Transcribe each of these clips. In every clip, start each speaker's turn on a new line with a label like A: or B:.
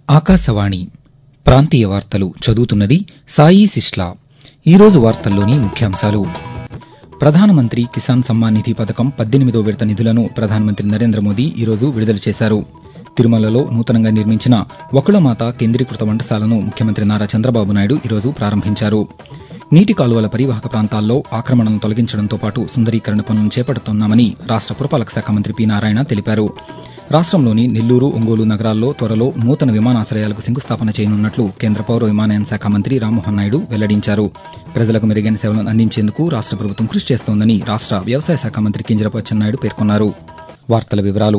A: ఆకాశవాణి ప్రాంతీయ వార్తలు చదువుతున్నది సాయి సిస్లా ఈరోజు వార్తల్లోని ముఖ్యాంశాలు ప్రధానమంత్రి కిసాన్ సమ్మాన్ నిధి పథకం పద్దెనిమిదో విడత నిధులను ప్రధానమంత్రి నరేంద్ర మోదీ ఈరోజు విడుదల చేశారు తిరుమలలో నూతనంగా నిర్మించిన వకుళమాత కేంద్రీకృత వంటశాలను ముఖ్యమంత్రి నారా చంద్రబాబు నాయుడు ఈరోజు ప్రారంభించారు నీటి కాలువల పరివాహక ప్రాంతాల్లో ఆక్రమణలను తొలగించడంతో పాటు సుందరీకరణ పనులను చేపడుతున్నామని రాష్ట పురపాలక శాఖ మంత్రి పి నారాయణ తెలిపారు రాష్టంలోని నెల్లూరు ఒంగోలు నగరాల్లో త్వరలో నూతన విమానాశ్రయాలకు శంకుస్థాపన చేయనున్నట్లు కేంద్ర పౌర విమానయాన శాఖ మంత్రి రామ్మోహన్ నాయుడు వెల్లడించారు ప్రజలకు మెరుగైన సేవలను అందించేందుకు రాష్ట ప్రభుత్వం కృషి చేస్తోందని రాష్ట వ్యవసాయ శాఖ మంత్రి కింజరపు అచ్చెన్నాయుడు పేర్కొన్నారు వార్తల వివరాలు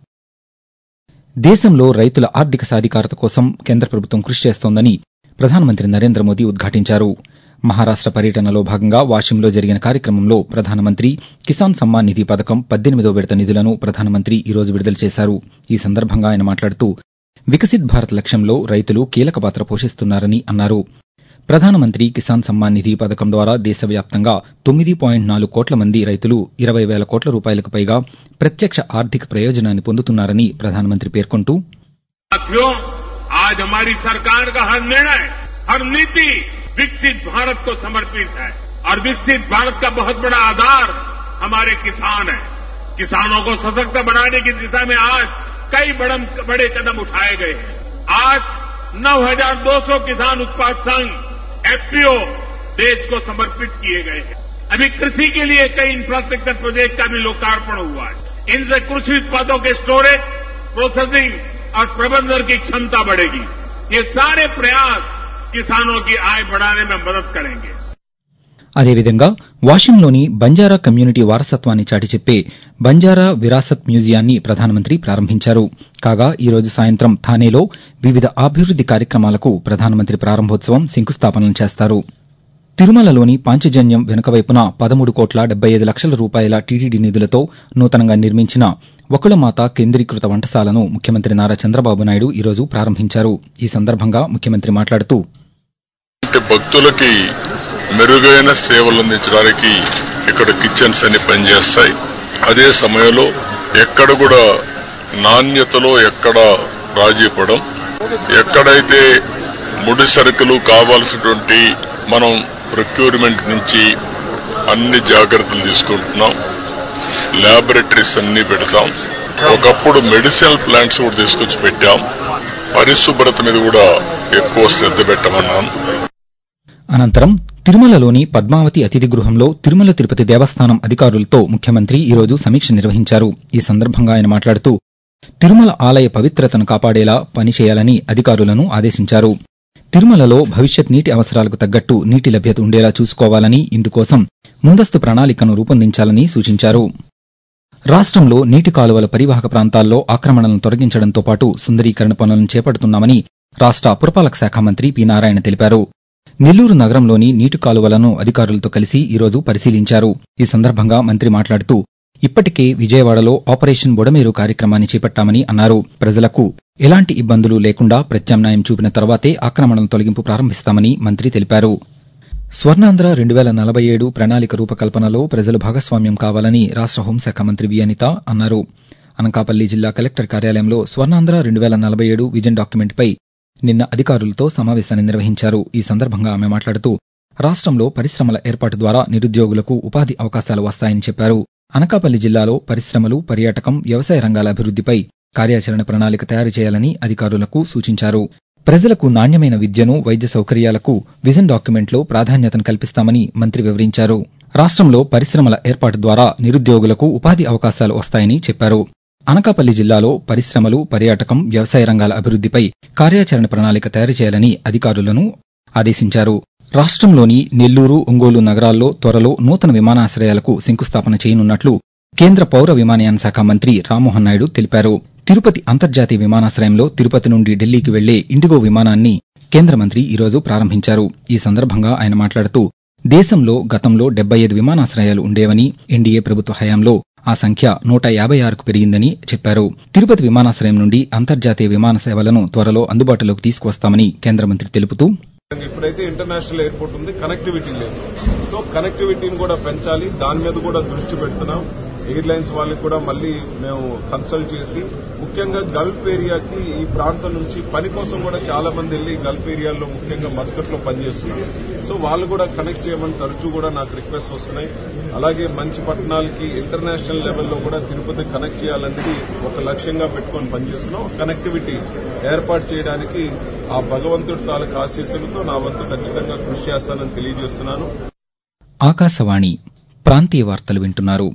A: దేశంలో రైతుల ఆర్థిక సాధికారత కోసం కేంద్ర ప్రభుత్వం కృషి చేస్తోందని ప్రధానమంత్రి నరేంద్ర మోదీ ఉద్ఘాటించారు మహారాష్ట పర్యటనలో భాగంగా వాషింలో జరిగిన కార్యక్రమంలో ప్రధానమంత్రి కిసాన్ సమ్మాన్ నిధి పథకం పద్దెనిమిదో విడత నిధులను ప్రధానమంత్రి ఈరోజు విడుదల చేశారు ఈ సందర్భంగా ఆయన మాట్లాడుతూ వికసిత్ భారత్ లక్ష్యంలో రైతులు కీలక పాత్ర పోషిస్తున్నారని అన్నారు ప్రధానమంత్రి కిసాన్ సమ్మాన్ నిధి పథకం ద్వారా దేశవ్యాప్తంగా తొమ్మిది పాయింట్ నాలుగు కోట్ల మంది రైతులు ఇరవై వేల కోట్ల రూపాయలకు పైగా ప్రత్యక్ష ఆర్థిక ప్రయోజనాన్ని పొందుతున్నారని ప్రధానమంత్రి పేర్కొంటూ
B: साथियों आज हमारी सरकार का हर निर्णय हर नीति विकसित भारत को समर्पित है और विकसित भारत का बहुत बड़ा आधार हमारे किसान हैं किसानों को सशक्त बनाने की दिशा में आज कई बड़म, बड़े कदम उठाए गए हैं आज 9,200 किसान उत्पाद संघ एफपीओ देश को समर्पित किए गए हैं अभी कृषि के लिए कई इंफ्रास्ट्रक्चर प्रोजेक्ट का भी लोकार्पण हुआ है इनसे कृषि उत्पादों के स्टोरेज प्रोसेसिंग और प्रबंधन की क्षमता बढ़ेगी ये सारे प्रयास किसानों की आय बढ़ाने में मदद करेंगे
A: అదేవిధంగా వాషింలోని బంజారా కమ్యూనిటీ వారసత్వాన్ని చాటి చెప్పే బంజారా విరాసత్ మ్యూజియాన్ని ప్రధానమంత్రి ప్రారంభించారు కాగా ఈ రోజు సాయంత్రం థానేలో వివిధ అభివృద్ది కార్యక్రమాలకు ప్రధానమంత్రి ప్రారంభోత్సవం శంకుస్థాపనలు చేస్తారు తిరుమలలోని పాంచజన్యం వెనుకవైపున పదమూడు కోట్ల డెబ్బై ఐదు లక్షల రూపాయల టీటీడీ నిధులతో నూతనంగా నిర్మించిన వకుళమాత కేంద్రీకృత వంటశాలను ముఖ్యమంత్రి నారా చంద్రబాబు నాయుడు ఈరోజు ప్రారంభించారు ఈ సందర్భంగా ముఖ్యమంత్రి మాట్లాడుతూ
C: భక్తులకి మెరుగైన సేవలు అందించడానికి ఇక్కడ కిచెన్స్ అన్ని పనిచేస్తాయి అదే సమయంలో ఎక్కడ కూడా నాణ్యతలో ఎక్కడ రాజీ పడం ఎక్కడైతే ముడి సరుకులు కావాల్సినటువంటి మనం ప్రొక్యూర్మెంట్ నుంచి అన్ని జాగ్రత్తలు తీసుకుంటున్నాం ల్యాబొరేటరీస్ అన్ని పెడతాం ఒకప్పుడు మెడిసినల్ ప్లాంట్స్ కూడా తీసుకొచ్చి పెట్టాం పరిశుభ్రత మీద కూడా ఎక్కువ శ్రద్ధ పెట్టమన్నాను
A: అనంతరం తిరుమలలోని పద్మావతి అతిథి గృహంలో తిరుమల తిరుపతి దేవస్థానం అధికారులతో ముఖ్యమంత్రి ఈరోజు సమీక్ష నిర్వహించారు ఈ సందర్భంగా ఆయన మాట్లాడుతూ తిరుమల ఆలయ పవిత్రతను కాపాడేలా పనిచేయాలని అధికారులను ఆదేశించారు తిరుమలలో భవిష్యత్ నీటి అవసరాలకు తగ్గట్టు నీటి లభ్యత ఉండేలా చూసుకోవాలని ఇందుకోసం ముందస్తు ప్రణాళికను రూపొందించాలని సూచించారు రాష్టంలో నీటి కాలువల పరివాహక ప్రాంతాల్లో ఆక్రమణలను తొలగించడంతో పాటు సుందరీకరణ పనులను చేపడుతున్నామని రాష్ట పురపాలక శాఖ మంత్రి పి నారాయణ తెలిపారు నెల్లూరు నగరంలోని నీటి కాలువలను అధికారులతో కలిసి ఈరోజు పరిశీలించారు ఈ సందర్భంగా మంత్రి మాట్లాడుతూ ఇప్పటికే విజయవాడలో ఆపరేషన్ బొడమేరు కార్యక్రమాన్ని చేపట్టామని అన్నారు ప్రజలకు ఎలాంటి ఇబ్బందులు లేకుండా ప్రత్యామ్నాయం చూపిన తర్వాతే ఆక్రమణల తొలగింపు ప్రారంభిస్తామని మంత్రి తెలిపారు స్వర్ణాంధ్ర రెండు వేల నలభై ఏడు ప్రణాళిక రూపకల్పనలో ప్రజలు భాగస్వామ్యం కావాలని రాష్ట హోంశాఖ మంత్రి వి అనిత అన్నారు అనకాపల్లి జిల్లా కలెక్టర్ కార్యాలయంలో స్వర్ణాంధ్ర రెండు వేల నలభై ఏడు విజన్ డాక్యుమెంట్పై నిన్న అధికారులతో సమావేశాన్ని నిర్వహించారు ఈ సందర్భంగా ఆమె మాట్లాడుతూ రాష్టంలో పరిశ్రమల ఏర్పాటు ద్వారా నిరుద్యోగులకు ఉపాధి అవకాశాలు వస్తాయని చెప్పారు అనకాపల్లి జిల్లాలో పరిశ్రమలు పర్యాటకం వ్యవసాయ రంగాల అభివృద్దిపై కార్యాచరణ ప్రణాళిక తయారు చేయాలని అధికారులకు సూచించారు ప్రజలకు నాణ్యమైన విద్యను వైద్య సౌకర్యాలకు విజన్ డాక్యుమెంట్లో ప్రాధాన్యతను కల్పిస్తామని మంత్రి వివరించారు రాష్టంలో పరిశ్రమల ఏర్పాటు ద్వారా నిరుద్యోగులకు ఉపాధి అవకాశాలు వస్తాయని చెప్పారు అనకాపల్లి జిల్లాలో పరిశ్రమలు పర్యాటకం వ్యవసాయ రంగాల అభివృద్దిపై కార్యాచరణ ప్రణాళిక తయారు చేయాలని అధికారులను ఆదేశించారు రాష్టంలోని నెల్లూరు ఒంగోలు నగరాల్లో త్వరలో నూతన విమానాశ్రయాలకు శంకుస్థాపన చేయనున్నట్లు కేంద్ర పౌర విమానయాన శాఖ మంత్రి రామ్మోహన్ నాయుడు తెలిపారు తిరుపతి అంతర్జాతీయ విమానాశ్రయంలో తిరుపతి నుండి ఢిల్లీకి వెళ్లే ఇండిగో విమానాన్ని కేంద్ర మంత్రి ఈరోజు ప్రారంభించారు ఈ సందర్భంగా ఆయన మాట్లాడుతూ దేశంలో గతంలో డెబ్బై ఐదు విమానాశ్రయాలు ఉండేవని ఎన్డీఏ ప్రభుత్వ హయాంలో ఆ సంఖ్య నూట యాభై ఆరుకు పెరిగిందని చెప్పారు తిరుపతి విమానాశ్రయం నుండి అంతర్జాతీయ విమాన సేవలను త్వరలో అందుబాటులోకి తీసుకువస్తామని కేంద్ర మంత్రి తెలుపుతూ
D: ఇప్పుడైతే ఇంటర్నేషనల్ ఎయిర్పోర్ట్ ఉంది కనెక్టివిటీ లేదు సో కనెక్టివిటీని కూడా పెంచాలి దాని మీద కూడా దృష్టి పెడుతున్నాం ఎయిర్లైన్స్ వాళ్ళకి కూడా మళ్ళీ మేము కన్సల్ట్ చేసి ముఖ్యంగా గల్ఫ్ ఏరియాకి ఈ ప్రాంతం నుంచి పని కోసం కూడా చాలా మంది వెళ్ళి గల్ఫ్ ఏరియాలో ముఖ్యంగా మస్కట్ లో పనిచేస్తున్నారు సో వాళ్ళు కూడా కనెక్ట్ చేయమని తరచూ కూడా నాకు రిక్వెస్ట్ వస్తున్నాయి అలాగే మంచి పట్టణాలకి ఇంటర్నేషనల్ లెవెల్లో కూడా తిరుపతి కనెక్ట్ చేయాలనేది ఒక లక్ష్యంగా పెట్టుకొని పనిచేస్తున్నాం కనెక్టివిటీ ఏర్పాటు చేయడానికి ఆ భగవంతుడి తాలూకు ఆశీస్సులతో నా వంతు ఖచ్చితంగా కృషి చేస్తానని తెలియజేస్తున్నాను
A: ఆకాశవాణి ప్రాంతీయ వార్తలు వింటున్నారు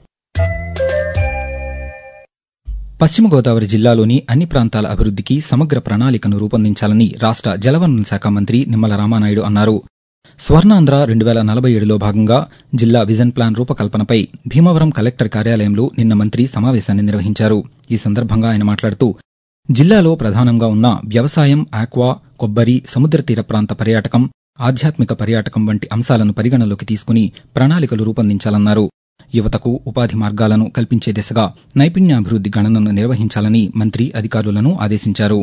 A: పశ్చిమ గోదావరి జిల్లాలోని అన్ని ప్రాంతాల అభివృద్దికి సమగ్ర ప్రణాళికను రూపొందించాలని రాష్ట జలవనరుల శాఖ మంత్రి నిమ్మల రామానాయుడు అన్నారు స్వర్ణాంధ్ర రెండు వేల నలభై ఏడులో భాగంగా జిల్లా విజన్ ప్లాన్ రూపకల్పనపై భీమవరం కలెక్టర్ కార్యాలయంలో నిన్న మంత్రి సమావేశాన్ని నిర్వహించారు ఈ సందర్భంగా ఆయన మాట్లాడుతూ జిల్లాలో ప్రధానంగా ఉన్న వ్యవసాయం ఆక్వా కొబ్బరి సముద్ర తీర ప్రాంత పర్యాటకం ఆధ్యాత్మిక పర్యాటకం వంటి అంశాలను పరిగణలోకి తీసుకుని ప్రణాళికలు రూపొందించాలన్నారు యువతకు ఉపాధి మార్గాలను కల్పించే దిశగా నైపుణ్యాభివృద్ది గణనను నిర్వహించాలని మంత్రి అధికారులను ఆదేశించారు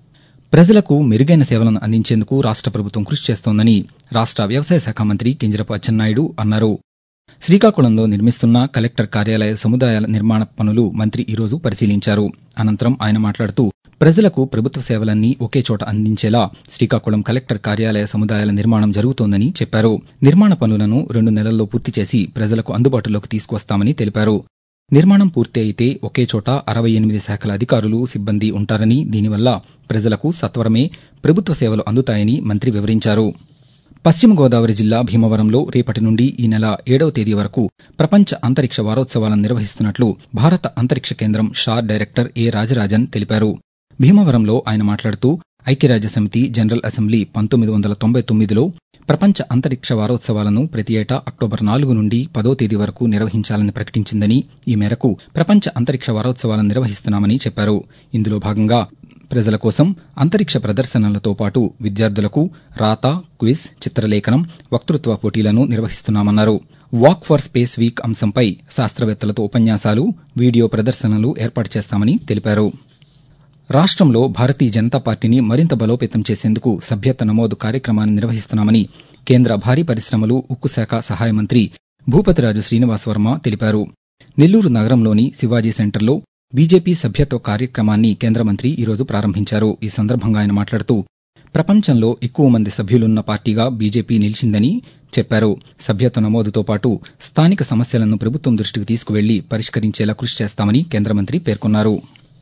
A: ప్రజలకు మెరుగైన సేవలను అందించేందుకు రాష్ట ప్రభుత్వం కృషి చేస్తోందని రాష్ట వ్యవసాయ శాఖ మంత్రి కింజరపు అచ్చెన్నాయుడు అన్నారు శ్రీకాకుళంలో నిర్మిస్తున్న కలెక్టర్ కార్యాలయ సముదాయాల నిర్మాణ పనులు మంత్రి ఈరోజు పరిశీలించారు అనంతరం ఆయన మాట్లాడుతూ ప్రజలకు ప్రభుత్వ సేవలన్నీ ఒకే చోట అందించేలా శ్రీకాకుళం కలెక్టర్ కార్యాలయ సముదాయాల నిర్మాణం జరుగుతోందని చెప్పారు నిర్మాణ పనులను రెండు నెలల్లో పూర్తి చేసి ప్రజలకు అందుబాటులోకి తీసుకువస్తామని తెలిపారు నిర్మాణం పూర్తి అయితే ఒకే చోట అరవై ఎనిమిది శాఖల అధికారులు సిబ్బంది ఉంటారని దీనివల్ల ప్రజలకు సత్వరమే ప్రభుత్వ సేవలు అందుతాయని మంత్రి వివరించారు పశ్చిమ గోదావరి జిల్లా భీమవరంలో రేపటి నుండి ఈ నెల ఏడవ తేదీ వరకు ప్రపంచ అంతరిక్ష వారోత్సవాలను నిర్వహిస్తున్నట్లు భారత అంతరిక్ష కేంద్రం షార్ డైరెక్టర్ ఏ రాజరాజన్ తెలిపారు భీమవరంలో ఆయన మాట్లాడుతూ ఐక్యరాజ్య సమితి జనరల్ అసెంబ్లీ పంతొమ్మిది వందల తొంభై తొమ్మిదిలో ప్రపంచ అంతరిక్ష వారోత్సవాలను ప్రతి ఏటా అక్టోబర్ నాలుగు నుండి పదో తేదీ వరకు నిర్వహించాలని ప్రకటించిందని ఈ మేరకు ప్రపంచ అంతరిక్ష వారోత్సవాలను నిర్వహిస్తున్నామని చెప్పారు ఇందులో భాగంగా ప్రజల కోసం అంతరిక్ష ప్రదర్శనలతో పాటు విద్యార్థులకు రాత క్విజ్ చిత్రలేఖనం వక్తృత్వ పోటీలను నిర్వహిస్తున్నామన్నారు వాక్ ఫర్ స్పేస్ వీక్ అంశంపై శాస్త్రవేత్తలతో ఉపన్యాసాలు వీడియో ప్రదర్శనలు ఏర్పాటు చేస్తామని తెలిపారు రాష్ట్రంలో భారతీయ జనతా పార్టీని మరింత బలోపేతం చేసేందుకు సభ్యత్వ నమోదు కార్యక్రమాన్ని నిర్వహిస్తున్నామని కేంద్ర భారీ పరిశ్రమలు ఉక్కు శాఖ సహాయ మంత్రి భూపతిరాజు శ్రీనివాస్ వర్మ తెలిపారు నెల్లూరు నగరంలోని శివాజీ సెంటర్లో బీజేపీ సభ్యత్వ కార్యక్రమాన్ని కేంద్ర మంత్రి ఈరోజు ప్రారంభించారు ఈ సందర్భంగా ఆయన మాట్లాడుతూ ప్రపంచంలో ఎక్కువ మంది సభ్యులున్న పార్టీగా బీజేపీ నిలిచిందని చెప్పారు సభ్యత్వ నమోదుతో పాటు స్థానిక సమస్యలను ప్రభుత్వం దృష్టికి తీసుకువెళ్లి పరిష్కరించేలా కృషి చేస్తామని కేంద్ర మంత్రి పేర్కొన్నారు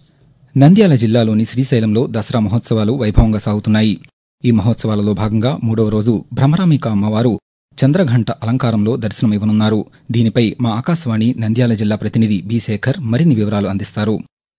A: నంద్యాల జిల్లాలోని శ్రీశైలంలో దసరా మహోత్సవాలు వైభవంగా సాగుతున్నాయి ఈ మహోత్సవాలలో భాగంగా మూడవ రోజు భ్రమరామిక అమ్మవారు చంద్రఘంట అలంకారంలో దర్శనమివ్వనున్నారు దీనిపై మా ఆకాశవాణి నంద్యాల జిల్లా ప్రతినిధి బి శేఖర్ మరిన్ని వివరాలు అందిస్తారు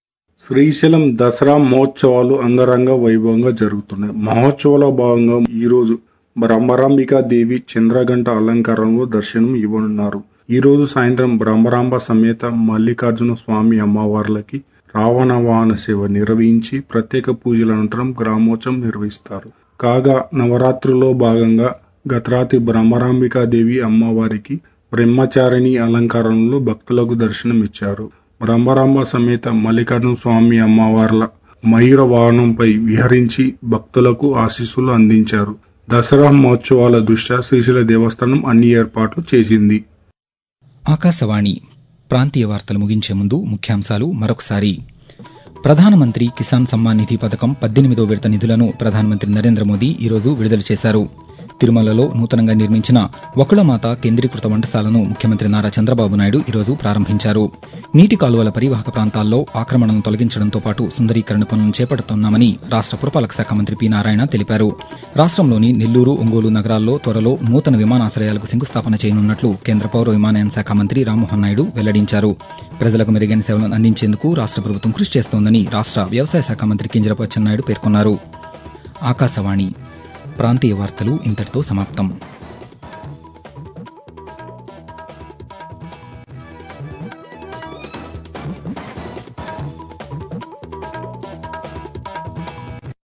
E: శ్రీశైలం దసరా మహోత్సవాలు అంగరంగ వైభవంగా జరుగుతున్నాయి మహోత్సవాల భాగంగా ఈ రోజు బ్రహ్మరాంబికా దేవి చంద్రగంట అలంకారంలో దర్శనం ఇవ్వనున్నారు ఈ రోజు సాయంత్రం బ్రహ్మరాంబ సమేత మల్లికార్జున స్వామి అమ్మవార్లకి రావణ వాహన సేవ నిర్వహించి ప్రత్యేక పూజల అనంతరం గ్రామోత్సవం నిర్వహిస్తారు కాగా నవరాత్రుల్లో భాగంగా గతరాతి బ్రహ్మరాంబికాదేవి అమ్మవారికి బ్రహ్మచారిణి అలంకారంలో భక్తులకు దర్శనం ఇచ్చారు బ్రహ్మరాంబ సమేత మల్లికార్జున స్వామి అమ్మవార్ల మయూర వాహనంపై విహరించి భక్తులకు ఆశీస్సులు అందించారు దసరా మహోత్సవాల దృష్ట్యా శ్రీశైల దేవస్థానం అన్ని ఏర్పాట్లు చేసింది
A: ఆకాశవాణి ప్రాంతీయ వార్తలు ముగించే ముందు ముఖ్యాంశాలు మరొకసారి ప్రధానమంత్రి కిసాన్ సమ్మాన్ నిధి పథకం పద్దెనిమిదో విడత నిధులను ప్రధానమంత్రి నరేంద్ర మోదీ ఈరోజు విడుదల చేశారు తిరుమలలో నూతనంగా నిర్మించిన వకుళమాత కేంద్రీకృత వంటశాలను ముఖ్యమంత్రి నారా చంద్రబాబు నాయుడు ఈరోజు ప్రారంభించారు నీటి కాలువల పరివాహక ప్రాంతాల్లో ఆక్రమణను తొలగించడంతో పాటు సుందరీకరణ పనులను చేపడుతోన్నామని రాష్ట పురపాలక శాఖ మంత్రి పి నారాయణ తెలిపారు రాష్ట్రంలోని నెల్లూరు ఒంగోలు నగరాల్లో త్వరలో నూతన విమానాశ్రయాలకు శంకుస్థాపన చేయనున్నట్లు కేంద్ర పౌర విమానయాన శాఖ మంత్రి రామ్మోహన్ నాయుడు వెల్లడించారు ప్రజలకు మెరుగైన సేవలను అందించేందుకు రాష్ట ప్రభుత్వం కృషి చేస్తోందని రాష్ట వ్యవసాయ శాఖ మంత్రి కింజరపు అచ్చెన్నాయుడు పేర్కొన్నారు ఆకాశవాణి ప్రాంతీయ వార్తలు ఇంతటితో సమాప్తం